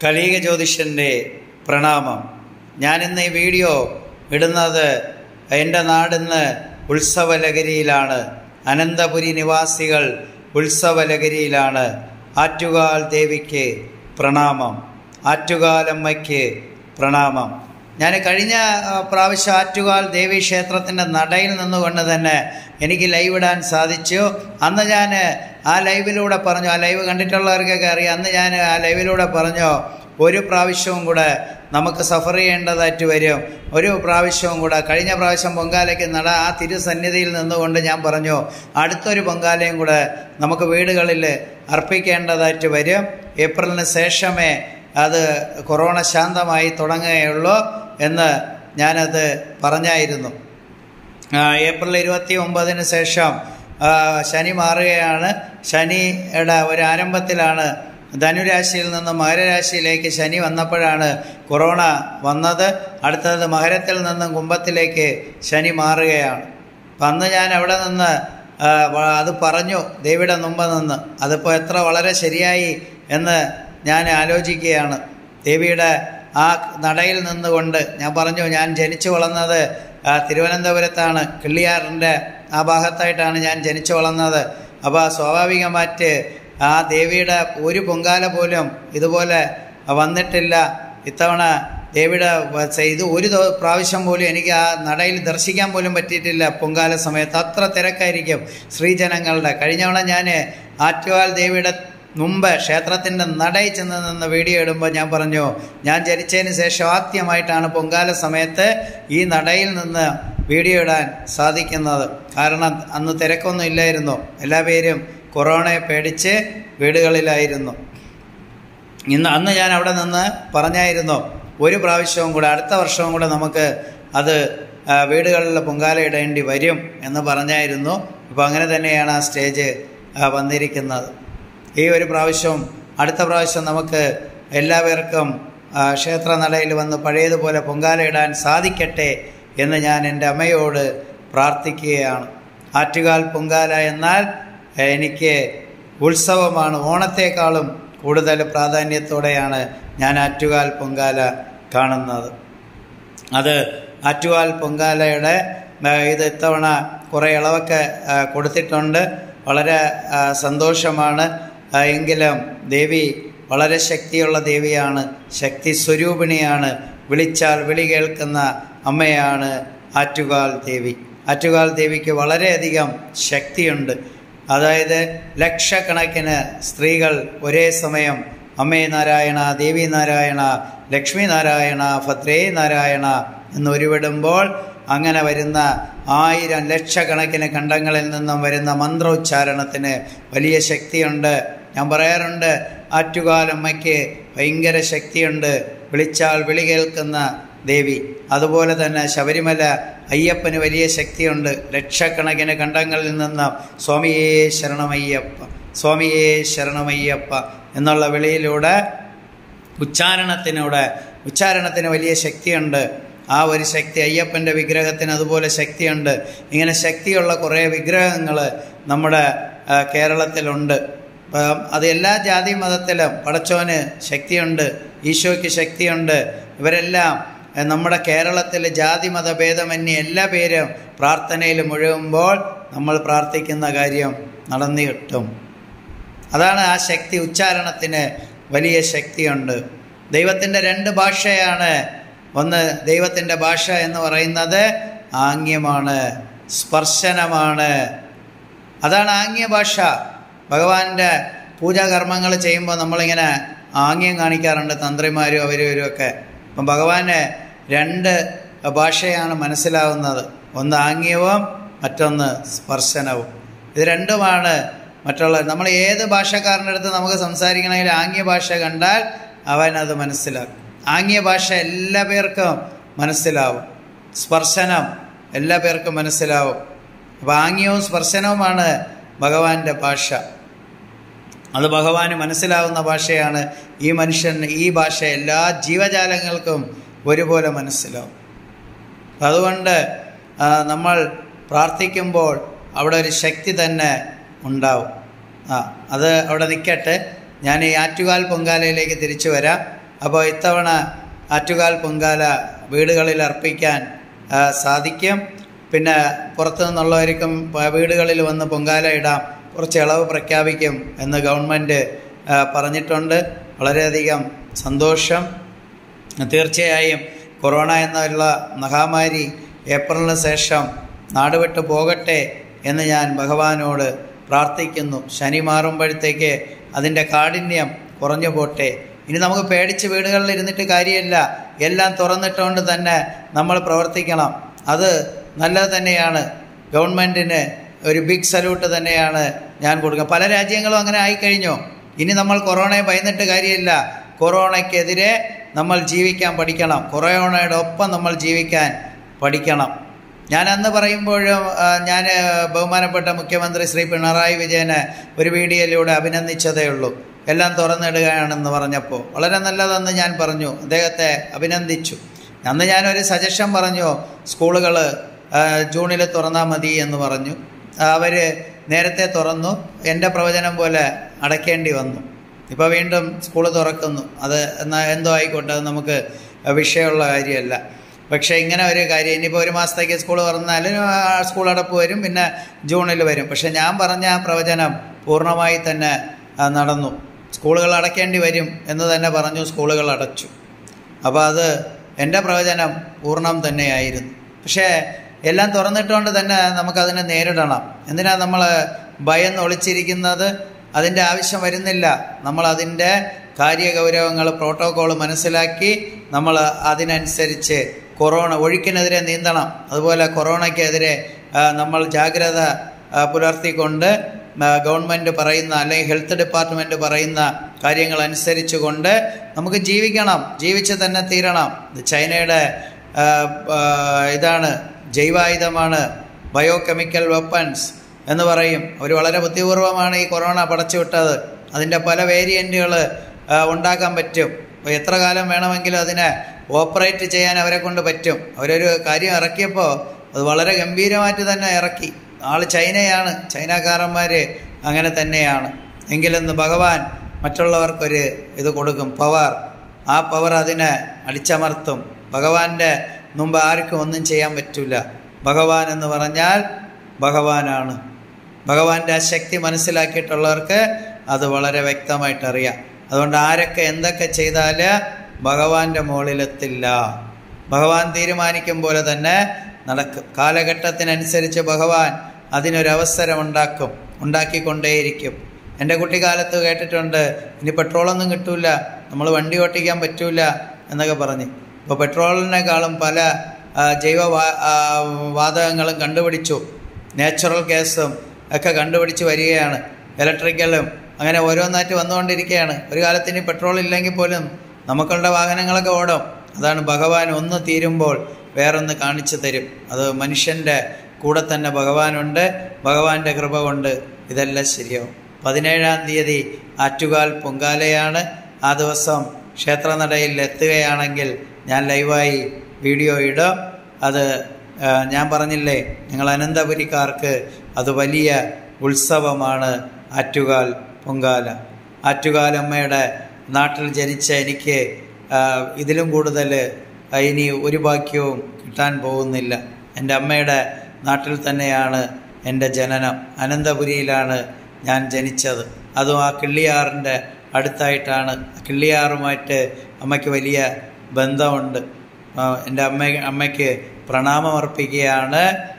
കലീക ജ്യോതിഷൻ്റെ പ്രണാമം ഞാനിന്ന് ഈ വീഡിയോ ഇടുന്നത് എൻ്റെ നാടിന്ന് ഉത്സവലഹരിയിലാണ് അനന്തപുരി നിവാസികൾ ഉത്സവലഹരിയിലാണ് ആറ്റുകാൽ ദേവിക്ക് പ്രണാമം ആറ്റുകാലമ്മയ്ക്ക് പ്രണാമം ഞാൻ കഴിഞ്ഞ ആ, പ്രാവശ്യം ആറ്റുകാൽ ദേവി ക്ഷേത്രത്തിൻ്റെ നടയിൽ നിന്നുകൊണ്ട് തന്നെ എനിക്ക് ലൈവ് ഇടാൻ സാധിച്ചു അന്ന് ഞാൻ ആ ലൈവിലൂടെ പറഞ്ഞു ആ ലൈവ് കണ്ടിട്ടുള്ളവർക്കൊക്കെ അറിയാം അന്ന് ഞാൻ ആ ലൈവിലൂടെ പറഞ്ഞു ഒരു പ്രാവശ്യവും കൂടെ നമുക്ക് സഫർ ചെയ്യേണ്ടതായിട്ട് വരും ഒരു പ്രാവശ്യവും കൂടെ കഴിഞ്ഞ പ്രാവശ്യം പൊങ്കാലയ്ക്ക് നട ആ തിരുസന്നിധിയിൽ നിന്നുകൊണ്ട് ഞാൻ പറഞ്ഞു അടുത്തൊരു പൊങ്കാലയും കൂടെ നമുക്ക് വീടുകളിൽ അർപ്പിക്കേണ്ടതായിട്ട് വരും ഏപ്രിലിന് ശേഷമേ അത് കൊറോണ ശാന്തമായി തുടങ്ങുകയുള്ളൂ എന്ന് ഞാനത് പറഞ്ഞായിരുന്നു ആ, ഏപ്രിൽ ഇരുപത്തി ഒമ്പതിന് ശേഷം ആ, ശനി മാറുകയാണ് ശനിയുടെ ഒരു ആരംഭത്തിലാണ് ധനുരാശിയിൽ നിന്ന് മകരരാശിയിലേക്ക് ശനി വന്നപ്പോഴാണ് കൊറോണ വന്നത് അടുത്തത് മകരത്തിൽ നിന്നും കുംഭത്തിലേക്ക് ശനി മാറുകയാണ് അപ്പം അന്ന് ഞാൻ അവിടെ നിന്ന് ആ, വ- അത് പറഞ്ഞു ദേവിയുടെ മുമ്പ് നിന്ന് അതിപ്പോൾ എത്ര വളരെ ശരിയായി എന്ന് ഞാൻ ആലോചിക്കുകയാണ് ദേവിയുടെ ആ നടയിൽ നിന്നുകൊണ്ട് ഞാൻ പറഞ്ഞു ഞാൻ ജനിച്ചു വളർന്നത് ആ, തിരുവനന്തപുരത്താണ് കിള്ളിയാറിൻ്റെ ആ ഭാഗത്തായിട്ടാണ് ഞാൻ ജനിച്ചു വളർന്നത് അപ്പോൾ സ്വാഭാവികമായിട്ട് ആ ദേവിയുടെ ഒരു പൊങ്കാല പോലും ഇതുപോലെ വന്നിട്ടില്ല ഇത്തവണ ദേവിയുടെ വ- ഇത് ഒരു ദോ- പ്രാവശ്യം പോലും എനിക്ക് ആ നടയിൽ ദർശിക്കാൻ പോലും പറ്റിയിട്ടില്ല പൊങ്കാല സമയത്ത് അത്ര തിരക്കായിരിക്കും സ്ത്രീജനങ്ങളുടെ കഴിഞ്ഞവണ ഞാൻ ആറ്റുവാൽ ദേവിയുടെ മുമ്പ് ക്ഷേത്രത്തിൻ്റെ നടയിൽ ചെന്ന് നിന്ന് വീഡിയോ ഇടുമ്പോൾ ഞാൻ പറഞ്ഞു ഞാൻ ജനിച്ചതിന് ശേഷം ആദ്യമായിട്ടാണ് പൊങ്കാല സമയത്ത് ഈ നടയിൽ നിന്ന് വീഡിയോ ഇടാൻ സാധിക്കുന്നത് കാരണം അന്ന് തിരക്കൊന്നും ഇല്ലായിരുന്നു എല്ലാ പേരും കൊറോണയെ പേടിച്ച് വീടുകളിലായിരുന്നു ഇന്ന് അന്ന് ഞാൻ അവിടെ നിന്ന് പറഞ്ഞായിരുന്നു ഒരു പ്രാവശ്യവും കൂടെ അടുത്ത വർഷവും കൂടെ നമുക്ക് അത് ആ, വീടുകളിൽ പൊങ്കാല ഇടേണ്ടി വരും എന്ന് പറഞ്ഞായിരുന്നു ഇപ്പോൾ അങ്ങനെ തന്നെയാണ് ആ സ്റ്റേജ് ആ, വന്നിരിക്കുന്നത് ഈ ഒരു പ്രാവശ്യവും അടുത്ത പ്രാവശ്യം നമുക്ക് എല്ലാവർക്കും ആ, ക്ഷേത്ര നടയിൽ വന്ന് പഴയതുപോലെ പൊങ്കാല ഇടാൻ സാധിക്കട്ടെ എന്ന് ഞാൻ എൻ്റെ അമ്മയോട് പ്രാർത്ഥിക്കുകയാണ് ആറ്റുകാൽ പൊങ്കാല എന്നാൽ എനിക്ക് ഉത്സവമാണ് ഓണത്തെക്കാളും കൂടുതൽ പ്രാധാന്യത്തോടെയാണ് ഞാൻ ആറ്റുകാൽ പൊങ്കാല കാണുന്നത് അത് ആറ്റുകാൽ പൊങ്കാലയുടെ ആ, ഇത് ഇത്തവണ കുറേ ഇളവൊക്കെ ആ, കൊടുത്തിട്ടുണ്ട് വളരെ ആ, സന്തോഷമാണ് ആ, എങ്കിലും ദേവി വളരെ ശക്തിയുള്ള ദേവിയാണ് ശക്തി സ്വരൂപിണിയാണ് വിളിച്ചാൽ വിളി കേൾക്കുന്ന അമ്മയാണ് ആറ്റുകാൽ ദേവി ആറ്റുകാൽ ദേവിക്ക് വളരെയധികം ശക്തിയുണ്ട് അതായത് ലക്ഷക്കണക്കിന് സ്ത്രീകൾ ഒരേ സമയം അമ്മേ നാരായണ ദേവി നാരായണ ലക്ഷ്മി നാരായണ ഭദ്രേ നാരായണ എന്നുരുവിടുമ്പോൾ അങ്ങനെ വരുന്ന ആയിരം ലക്ഷക്കണക്കിന് ഖണ്ഡങ്ങളിൽ നിന്നും വരുന്ന മന്ത്രോച്ചാരണത്തിന് വലിയ ശക്തിയുണ്ട് ഞാൻ പറയാറുണ്ട് ആറ്റുകാലമ്മയ്ക്ക് ഭയങ്കര ശക്തിയുണ്ട് വിളിച്ചാൽ വിളി കേൾക്കുന്ന ദേവി അതുപോലെ തന്നെ ശബരിമല അയ്യപ്പന് വലിയ ശക്തിയുണ്ട് ലക്ഷക്കണക്കിന് ഖണ്ഡങ്ങളിൽ നിന്ന് സ്വാമിയേ ശരണമയ്യപ്പ സ്വാമിയേ ശരണമയ്യപ്പ എന്നുള്ള വിളിയിലൂടെ ഉച്ചാരണത്തിനൂടെ ഉച്ചാരണത്തിന് വലിയ ശക്തിയുണ്ട് ആ ഒരു ശക്തി അയ്യപ്പൻ്റെ വിഗ്രഹത്തിന് അതുപോലെ ശക്തിയുണ്ട് ഇങ്ങനെ ശക്തിയുള്ള കുറേ വിഗ്രഹങ്ങൾ നമ്മുടെ ആ, കേരളത്തിലുണ്ട് അപ്പം അത് എല്ലാ ജാതി മതത്തിലും പടച്ചോന് ശക്തിയുണ്ട് ഈശോയ്ക്ക് ശക്തിയുണ്ട് ഇവരെല്ലാം ആ, നമ്മുടെ കേരളത്തിൽ ജാതി മതഭേദമന്യേ എല്ലാ പേരും പ്രാർത്ഥനയിൽ മുഴുകുമ്പോൾ നമ്മൾ പ്രാർത്ഥിക്കുന്ന കാര്യം നടന്നു കിട്ടും അതാണ് ആ ശക്തി ഉച്ചാരണത്തിന് വലിയ ശക്തിയുണ്ട് ദൈവത്തിൻ്റെ രണ്ട് ഭാഷയാണ് ഒന്ന് ദൈവത്തിൻ്റെ ഭാഷ എന്ന് പറയുന്നത് ആംഗ്യമാണ് സ്പർശനമാണ് അതാണ് ആംഗ്യ ഭാഷ ഭഗവാന്റെ പൂജാകർമ്മങ്ങൾ ചെയ്യുമ്പോൾ നമ്മളിങ്ങനെ ആംഗ്യം കാണിക്കാറുണ്ട് തന്ത്രിമാരും അവരും ഇവരും ഒക്കെ അപ്പം ഭഗവാന് രണ്ട് ഭാഷയാണ് മനസ്സിലാവുന്നത് ഒന്ന് ആംഗ്യവും മറ്റൊന്ന് സ്പർശനവും ഇത് രണ്ടുമാണ് മറ്റുള്ള നമ്മൾ ഏത് ഭാഷക്കാരൻ്റെ അടുത്ത് നമുക്ക് സംസാരിക്കണമെങ്കിൽ ആംഗ്യ ഭാഷ കണ്ടാൽ അവൻ അത് മനസ്സിലാക്കും ആംഗ്യ ഭാഷ എല്ലാ പേർക്കും മനസ്സിലാവും സ്പർശനം എല്ലാ പേർക്കും മനസ്സിലാവും അപ്പോൾ ആംഗ്യവും സ്പർശനവുമാണ് ഭഗവാന്റെ ഭാഷ അത് ഭഗവാന് മനസ്സിലാവുന്ന ഭാഷയാണ് ഈ മനുഷ്യന് ഈ ഭാഷ എല്ലാ ജീവജാലങ്ങൾക്കും ഒരുപോലെ മനസ്സിലാവും അതുകൊണ്ട് ആ, നമ്മൾ പ്രാർത്ഥിക്കുമ്പോൾ അവിടെ ഒരു ശക്തി തന്നെ ഉണ്ടാവും ആ അത് അവിടെ നിൽക്കട്ടെ ഞാൻ ഈ ആറ്റുകാൽ പൊങ്കാലയിലേക്ക് തിരിച്ചു വരാം അപ്പോൾ ഇത്തവണ ആറ്റുകാൽ പൊങ്കാല വീടുകളിൽ അർപ്പിക്കാൻ ആ, സാധിക്കും പിന്നെ പുറത്തു നിന്നുള്ളവർക്കും പ- വീടുകളിൽ വന്ന് പൊങ്കാല ഇടാം കുറച്ച് ഇളവ് പ്രഖ്യാപിക്കും എന്ന് ഗവൺമെൻറ് ആ, പറഞ്ഞിട്ടുണ്ട് വളരെയധികം സന്തോഷം തീർച്ചയായും കൊറോണ എന്നുള്ള മഹാമാരി ഏപ്രിലിന് ശേഷം നാട് വിട്ടു പോകട്ടെ എന്ന് ഞാൻ ഭഗവാനോട് പ്രാർത്ഥിക്കുന്നു ശനി മാറുമ്പോഴത്തേക്ക് അതിൻ്റെ കാഠിന്യം കുറഞ്ഞു പോട്ടെ ഇനി നമുക്ക് പേടിച്ച് വീടുകളിൽ ഇരുന്നിട്ട് കാര്യമില്ല എല്ലാം തുറന്നിട്ടുകൊണ്ട് തന്നെ നമ്മൾ പ്രവർത്തിക്കണം അത് നല്ലത് തന്നെയാണ് ഗവൺമെൻറ്റിന് ഒരു ബിഗ് സല്യൂട്ട് തന്നെയാണ് ഞാൻ കൊടുക്കുക പല രാജ്യങ്ങളും അങ്ങനെ ആയിക്കഴിഞ്ഞു ഇനി നമ്മൾ കൊറോണയെ ഭയന്നിട്ട് കാര്യമില്ല കൊറോണയ്ക്കെതിരെ നമ്മൾ ജീവിക്കാൻ പഠിക്കണം കൊറോണയുടെ ഒപ്പം നമ്മൾ ജീവിക്കാൻ പഠിക്കണം ഞാൻ അന്ന് പറയുമ്പോഴും ആ, ഞാൻ ബഹുമാനപ്പെട്ട മുഖ്യമന്ത്രി ശ്രീ പിണറായി വിജയനെ ഒരു വീഡിയോയിലൂടെ അഭിനന്ദിച്ചതേ ഉള്ളൂ എല്ലാം തുറന്നിടുകയാണെന്ന് പറഞ്ഞപ്പോൾ വളരെ നല്ലതെന്ന് ഞാൻ പറഞ്ഞു അദ്ദേഹത്തെ അഭിനന്ദിച്ചു അന്ന് ഞാനൊരു സജഷൻ പറഞ്ഞു സ്കൂളുകൾ ജൂണിൽ തുറന്നാൽ മതി എന്ന് പറഞ്ഞു അവർ നേരത്തെ തുറന്നു എൻ്റെ പ്രവചനം പോലെ അടയ്ക്കേണ്ടി വന്നു ഇപ്പോൾ വീണ്ടും സ്കൂൾ തുറക്കുന്നു അത് എന്നാ എന്തോ ആയിക്കോട്ടെ അത് നമുക്ക് വിഷയമുള്ള കാര്യമല്ല പക്ഷേ ഇങ്ങനെ ഒരു കാര്യം ഇനിയിപ്പോൾ ഒരു മാസത്തേക്ക് സ്കൂൾ തുറന്നാൽ സ്കൂൾ അടപ്പ് വരും പിന്നെ ജൂണിൽ വരും പക്ഷേ ഞാൻ പറഞ്ഞ ആ പ്രവചനം പൂർണ്ണമായി തന്നെ ആ, നടന്നു സ്കൂളുകൾ അടയ്ക്കേണ്ടി വരും എന്ന് തന്നെ പറഞ്ഞു സ്കൂളുകൾ അടച്ചു അപ്പോൾ അത് എൻ്റെ പ്രവചനം പൂർണ്ണം തന്നെയായിരുന്നു പക്ഷേ എല്ലാം തുറന്നിട്ടുകൊണ്ട് തന്നെ നമുക്കതിനെ നേരിടണം എന്തിനാ നമ്മൾ ഭയന്ന് ഒളിച്ചിരിക്കുന്നത് അതിൻ്റെ ആവശ്യം വരുന്നില്ല നമ്മൾ അതിൻ്റെ കാര്യഗൗരവങ്ങൾ പ്രോട്ടോക്കോൾ മനസ്സിലാക്കി നമ്മൾ അതിനനുസരിച്ച് കൊറോണ ഒഴുക്കിനെതിരെ നീന്തണം അതുപോലെ കൊറോണയ്ക്കെതിരെ ആ, നമ്മൾ ജാഗ്രത ആ, പുലർത്തിക്കൊണ്ട് ആ, ഗവൺമെൻറ് പറയുന്ന അല്ലെങ്കിൽ ഹെൽത്ത് ഡിപ്പാർട്ട്മെൻറ്റ് പറയുന്ന കാര്യങ്ങൾ അനുസരിച്ചുകൊണ്ട് നമുക്ക് ജീവിക്കണം ജീവിച്ച് തന്നെ തീരണം ഇത് ചൈനയുടെ ആ, ആ, ഇതാണ് ജൈവായുധമാണ് ബയോ കെമിക്കൽ വെപ്പൺസ് എന്ന് പറയും അവർ വളരെ ബുദ്ധിപൂർവമാണ് ഈ കൊറോണ പടച്ചുവിട്ടത് അതിൻ്റെ പല വേരിയൻറ്റുകൾ ഉണ്ടാക്കാൻ പറ്റും അപ്പോൾ എത്ര കാലം വേണമെങ്കിലും അതിനെ ഓപ്പറേറ്റ് ചെയ്യാൻ അവരെ കൊണ്ട് പറ്റും അവരൊരു കാര്യം ഇറക്കിയപ്പോൾ അത് വളരെ ഗംഭീരമായിട്ട് തന്നെ ഇറക്കി ആൾ ചൈനയാണ് ചൈനക്കാരന്മാർ അങ്ങനെ തന്നെയാണ് എങ്കിലെന്ന് ഭഗവാൻ മറ്റുള്ളവർക്കൊരു ഇത് കൊടുക്കും പവർ ആ പവർ അതിനെ അടിച്ചമർത്തും ഭഗവാന്റെ മുമ്പ് ആർക്കും ഒന്നും ചെയ്യാൻ പറ്റില്ല ഭഗവാൻ എന്ന് പറഞ്ഞാൽ ഭഗവാനാണ് ഭഗവാന്റെ ആ ശക്തി മനസ്സിലാക്കിയിട്ടുള്ളവർക്ക് അത് വളരെ വ്യക്തമായിട്ട് അറിയാം അതുകൊണ്ട് ആരൊക്കെ എന്തൊക്കെ ചെയ്താൽ ഭഗവാന്റെ മുകളിലെത്തില്ല ഭഗവാൻ തീരുമാനിക്കും പോലെ തന്നെ നടക്കും കാലഘട്ടത്തിനനുസരിച്ച് ഭഗവാൻ അതിനൊരവസരം ഉണ്ടാക്കും ഉണ്ടാക്കിക്കൊണ്ടേയിരിക്കും എൻ്റെ കുട്ടിക്കാലത്ത് കേട്ടിട്ടുണ്ട് ഇനി പെട്രോളൊന്നും കിട്ടൂല നമ്മൾ വണ്ടി ഓട്ടിക്കാൻ പറ്റൂല എന്നൊക്കെ പറഞ്ഞ് ഇപ്പോൾ പെട്രോളിനേക്കാളും പല ആ, ജൈവ വാ- ആ, വാതകങ്ങളും കണ്ടുപിടിച്ചു നാച്ചുറൽ ഗ്യാസും ഒക്കെ കണ്ടുപിടിച്ച് വരികയാണ് ഇലക്ട്രിക്കലും അങ്ങനെ ഓരോന്നായിട്ട് വന്നുകൊണ്ടിരിക്കുകയാണ് ഒരു കാലത്ത് ഇനി പെട്രോൾ ഇല്ലെങ്കിൽ പോലും നമുക്കുള്ള വാഹനങ്ങളൊക്കെ ഓടും അതാണ് ഭഗവാൻ ഒന്ന് തീരുമ്പോൾ വേറൊന്ന് കാണിച്ചു തരും അത് മനുഷ്യൻ്റെ കൂടെ തന്നെ ഭഗവാനുണ്ട് ഭഗവാന്റെ കൃപ കൊണ്ട് ഇതെല്ലാം ശരിയാവും പതിനേഴാം തീയതി ആറ്റുകാൽ പൊങ്കാലയാണ് ആ ദിവസം ക്ഷേത്രനടയിൽ എത്തുകയാണെങ്കിൽ ഞാൻ ലൈവായി വീഡിയോ ഇടും അത് ആ, ഞാൻ പറഞ്ഞില്ലേ ഞങ്ങൾ അനന്തപുരിക്കാർക്ക് അത് വലിയ ഉത്സവമാണ് ആറ്റുകാൽ പൊങ്കാല ആറ്റുകാലമ്മയുടെ നാട്ടിൽ ജനിച്ച എനിക്ക് ആ, ഇതിലും കൂടുതൽ ആ, ഇനി ഒരു ഭാഗ്യവും കിട്ടാൻ പോകുന്നില്ല എൻ്റെ അമ്മയുടെ നാട്ടിൽ തന്നെയാണ് എൻ്റെ ജനനം അനന്തപുരിയിലാണ് ഞാൻ ജനിച്ചത് അതും ആ കിള്ളിയാറിൻ്റെ അടുത്തായിട്ടാണ് കിള്ളിയാറുമായിട്ട് അമ്മയ്ക്ക് വലിയ ബന്ധമുണ്ട് ആ, എൻ്റെ അമ്മ അമ്മയ്ക്ക് പ്രണാമമർപ്പിക്കുകയാണ്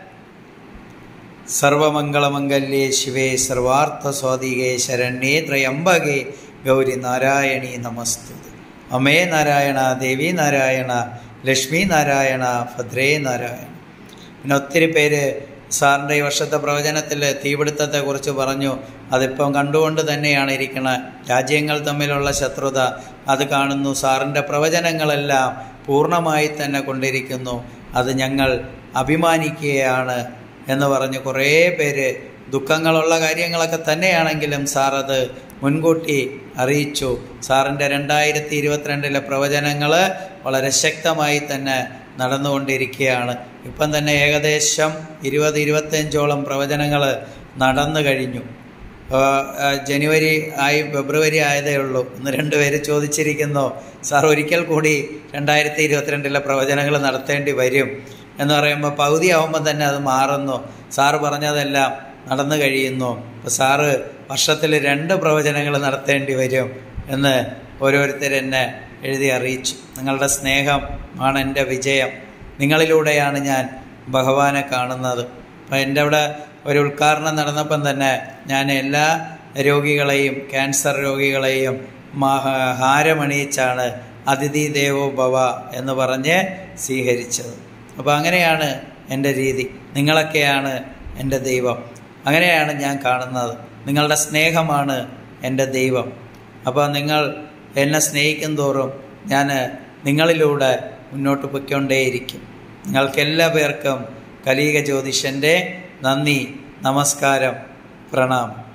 സർവമംഗളമംഗല്യേ ശിവേ സർവാർത്ഥ സ്വാതികേ ശരണ്യേ ത്രയംബകേ ഗൗരി നാരായണീ നമസ്തുതി അമേ നാരായണ ദേവി നാരായണ ലക്ഷ്മി നാരായണ ഭദ്രേ നാരായണ പിന്നെ ഒത്തിരി പേര് സാറിൻ്റെ ഈ വർഷത്തെ പ്രവചനത്തിൽ തീപിടുത്തത്തെക്കുറിച്ച് പറഞ്ഞു അതിപ്പം കണ്ടുകൊണ്ട് തന്നെയാണ് ഇരിക്കുന്നത് രാജ്യങ്ങൾ തമ്മിലുള്ള ശത്രുത അത് കാണുന്നു സാറിൻ്റെ പ്രവചനങ്ങളെല്ലാം പൂർണ്ണമായി തന്നെ കൊണ്ടിരിക്കുന്നു അത് ഞങ്ങൾ അഭിമാനിക്കുകയാണ് എന്ന് പറഞ്ഞ് കുറേ പേര് ദുഃഖങ്ങളുള്ള കാര്യങ്ങളൊക്കെ തന്നെയാണെങ്കിലും സാർ അത് മുൻകൂട്ടി അറിയിച്ചു സാറിൻ്റെ രണ്ടായിരത്തി ഇരുപത്തിരണ്ടിലെ പ്രവചനങ്ങൾ വളരെ ശക്തമായി തന്നെ നടന്നുകൊണ്ടിരിക്കുകയാണ് ഇപ്പം തന്നെ ഏകദേശം ഇരുപത് ഇരുപത്തഞ്ചോളം പ്രവചനങ്ങൾ നടന്നു കഴിഞ്ഞു ആ, ആ, ജനുവരി ആയി ഫെബ്രുവരി ആയതേ ഉള്ളൂ ഒന്ന് രണ്ട് പേര് ചോദിച്ചിരിക്കുന്നു സാർ ഒരിക്കൽ കൂടി രണ്ടായിരത്തി ഇരുപത്തിരണ്ടിലെ പ്രവചനങ്ങൾ നടത്തേണ്ടി വരും എന്ന് പറയുമ്പോൾ പകുതി ആവുമ്പോൾ തന്നെ അത് മാറുന്നു സാറ് പറഞ്ഞതെല്ലാം നടന്നു കഴിയുന്നു അപ്പോൾ സാറ് വർഷത്തിൽ രണ്ട് പ്രവചനങ്ങൾ നടത്തേണ്ടി വരും എന്ന് ഓരോരുത്തർ എന്നെ എഴുതി അറിയിച്ചു നിങ്ങളുടെ സ്നേഹം ആണ് എൻ്റെ വിജയം നിങ്ങളിലൂടെയാണ് ഞാൻ ഭഗവാനെ കാണുന്നത് അപ്പോൾ എൻ്റെ അവിടെ ഒരു ഉദ്ഘാടനം നടന്നപ്പം തന്നെ ഞാൻ എല്ലാ രോഗികളെയും ക്യാൻസർ രോഗികളെയും മഹ- ഹാരമണിയിച്ചാണ് അതിഥി ദേവോ ഭവ എന്ന് പറഞ്ഞ് സ്വീകരിച്ചത് അപ്പോൾ അങ്ങനെയാണ് എൻ്റെ രീതി നിങ്ങളൊക്കെയാണ് എൻ്റെ ദൈവം അങ്ങനെയാണ് ഞാൻ കാണുന്നത് നിങ്ങളുടെ സ്നേഹമാണ് എൻ്റെ ദൈവം അപ്പോൾ നിങ്ങൾ എന്നെ സ്നേഹിക്കും തോറും ഞാൻ നിങ്ങളിലൂടെ മുന്നോട്ട് പൊയ്ക്കൊണ്ടേയിരിക്കും നിങ്ങൾക്കെല്ലാ പേർക്കും കലീക ജ്യോതിഷൻ്റെ നന്ദി നമസ്കാരം പ്രണാമം